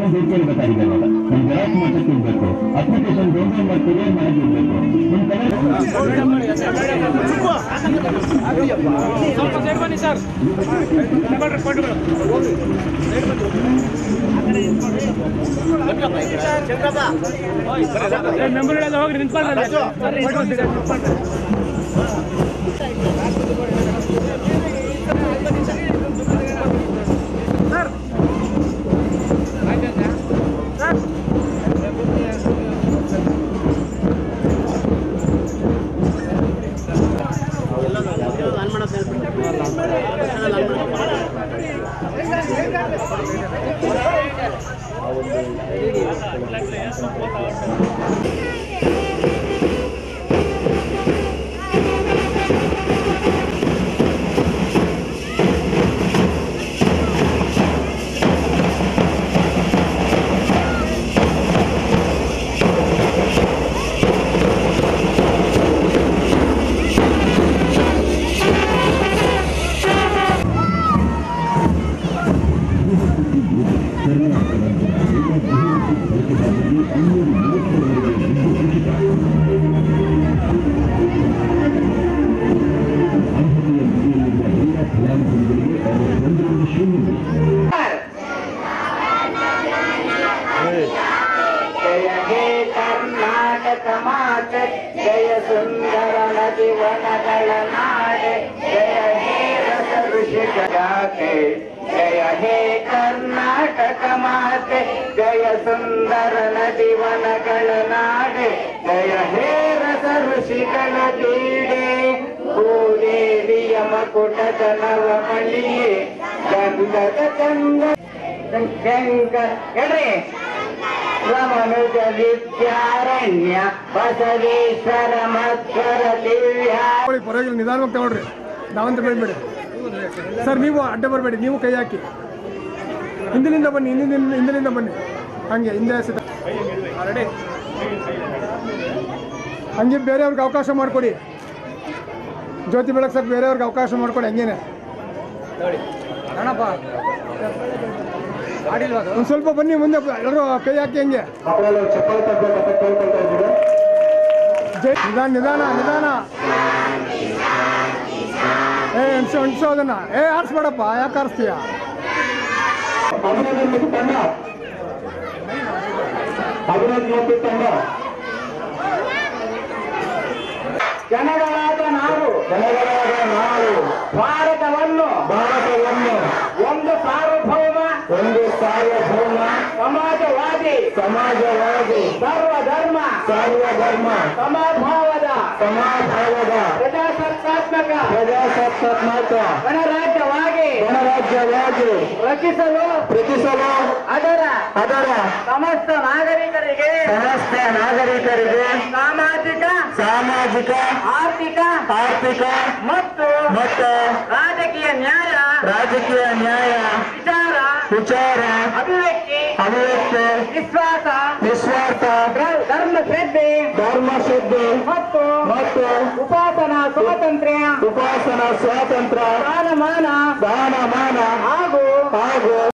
ಅದನ್ನ ದುಡ್ಕೊಳ್ಬೇಕಾಗಿದೆ ಇವಾಗ ನಿಮ್ ಜೆರಾಕ್ಸ್ ಮಾಡ್ಸಕ್ ಇರ್ಬೇಕು ಅಪ್ಲಿಕೇಶನ್ ಡೌನ್ಲೋಡ್ ಮಾಡಿ ಕ್ಲಿಯರ್ ಮಾಡಕ್ ಇರ್ಬೇಕು ನಿಮ್ ಕಡೆ ಸ್ವಲ್ಪ ಸೈಡ್ ಬನ್ನಿ ಸರ್ ತಗೊಳ್ರಿ ಫೋಟೋಗಳು ಮೆಂಬರ್ಗಳೆಲ್ಲ ಹೋಗ್ರಿ ನಿಂತ್ಕೊಳ್ಳಿ ಸರ್ ನಿಂತ್ಕೊಳ್ಳಿ ಸರ್, ನಿಂತ್ಕೊಳ್ಳಿ. ಸರ್ ಸರ್ ಜಯ ಹೇ ಕರ್ನಾಟಕ ಮಾತೆ ಜಯ ಸುಂದರ ನದಿ ವನಗಳ ನಾಡೆ ಜಯ ಹೇ ರಸ ಋಷಿಗಾತೆ ಜಯ ಹೇ ಕರ್ನಾಟಕ ಮಾತೆ ಜಯ ಸುಂದರ ನದಿ ವನಗಳ ನಾಡೆ ಜಯ ಹೇ ರಸ ಋಷಿಗಳ ದೀಡೆ ಭೂದೇವಿಯ ಮಕುಟದ ನವಮಣಿಯೇ ಗಂಧದ ಚಂದ ಶಂಕ ಹೇಳ್ರಿ ರಮನುಜ ವಿದ್ಯಾರಣ್ಯ ಬಸವೇಶ್ವರ ಮಧ್ವರ ದಿವ್ಯ ತಗೊಳ್ಳಿ ಪರವಾಗಿಲ್ಲ ನಿಧಾನವಾಗಿ ತಗೊಳ್ರಿ ನಾವಂತ ಬೇಡಬೇಡಿ ಸರ್ ನೀವು ಅಡ್ಡ ಬರಬೇಡಿ ನೀವು ಕೈ ಹಾಕಿ ಹಿಂದಿನಿಂದ ಬನ್ನಿ ಹಿಂದಿನಿಂದ ಹಿಂದಿನಿಂದ ಬನ್ನಿ ಹಂಗೆ ಹಿಂದೆ ಸಿದ್ಧ ರೆಡಿ ಹಂಗೆ ಬೇರೆಯವ್ರಿಗೆ ಅವಕಾಶ ಮಾಡಿಕೊಡಿ ಜ್ಯೋತಿ ಬೆಳಗ್ಸಕ್ಕೆ ಬೇರೆಯವ್ರಿಗೆ ಅವಕಾಶ ಮಾಡಿಕೊಡಿ ಹಂಗೇನೆ ಒಂದು ಸ್ವಲ್ಪ ಬನ್ನಿ ಮುಂದೆ ಎಲ್ಲರೂ ಕೈ ಹಾಕಿ ಹಂಗೆ ಮಕ್ಕಳೆಲ್ಲ ಚಪ್ಪಲ್ ತರಬೇಕಂತ ಕೇಳ್ಕೊಳ್ತಾ ಇದ್ದೀವಿ ಜೈ ನಿಧಾನ ನಿಧಾನ ನಿಧಾನ ಏ ಅನ್ಸೋ ಅನ್ಸೋ ಅದನ್ನ ಏ ಆರಿಸ್ಬೇಡಪ್ಪ ಯಾಕೆ ಆರಿಸ್ತೀಯ ಅಭಿನಂದನೆ ಮತ್ತು ತಂಡ ಅಭಿನಂದನೆ ಮತ್ತು ತಂಡ ಜನಗಳಾದ ನಾವು ಜನಗಳಾದ ನಾವು ಭಾರತವನ್ನು ಭಾರತವನ್ನು ಒಂದು ಸಾರ್ವಭೌಮ ಒಂದು ಸಾರ್ವಭೌಮ ಸಮಾಜವಾದಿ ಸಮಾಜವಾದಿ ಸರ್ವಧರ್ಮ ಸರ್ವಧರ್ಮ ಸಮಭಾವದ ಸಮಾಜವಾದ ಪ್ರಜಾಸತ್ತಾತ್ಮಕ ಪ್ರಜಾಸತ್ತಾತ್ಮಕ ಗಣರಾಜ್ಯವಾಗಿ ಗಣರಾಜ್ಯವಾಗಿ ರಚಿಸಲು ರಚಿಸಲು ಅದರ ಅದರ ಸಮಸ್ತ ನಾಗರಿಕರಿಗೆ ಸಮಸ್ತ ನಾಗರಿಕರಿಗೆ ಸಾಮಾಜಿಕ ಸಾಮಾಜಿಕ ಆರ್ಥಿಕ ಆರ್ಥಿಕ ಮತ್ತು ಮತ್ತು ರಾಜಕೀಯ ನ್ಯಾಯ ರಾಜಕೀಯ ನ್ಯಾಯ ವಿಚಾರ ವಿಚಾರ ಅಭಿವ್ಯಕ್ತಿ ಅಭಿವ್ಯಕ್ತಿ ವಿಶ್ವಾಸ ನಿಸ್ವಾರ್ಥ ಧರ್- ಧರ್ಮ ಶ್ರದ್ಧೆ ಧರ್ಮ ಶ್ರದ್ಧೆ ಮತ್ತು ಮತ್ತು ಉಪಾಸನಾ ಸ್ವಾತಂತ್ರ್ಯ ಉಪಾಸನಾ ಸ್ವಾತಂತ್ರ್ಯ ಸ್ಥಾನಮಾನ ದಾನಮಾನ ಹಾಗೂ ಹಾಗೂ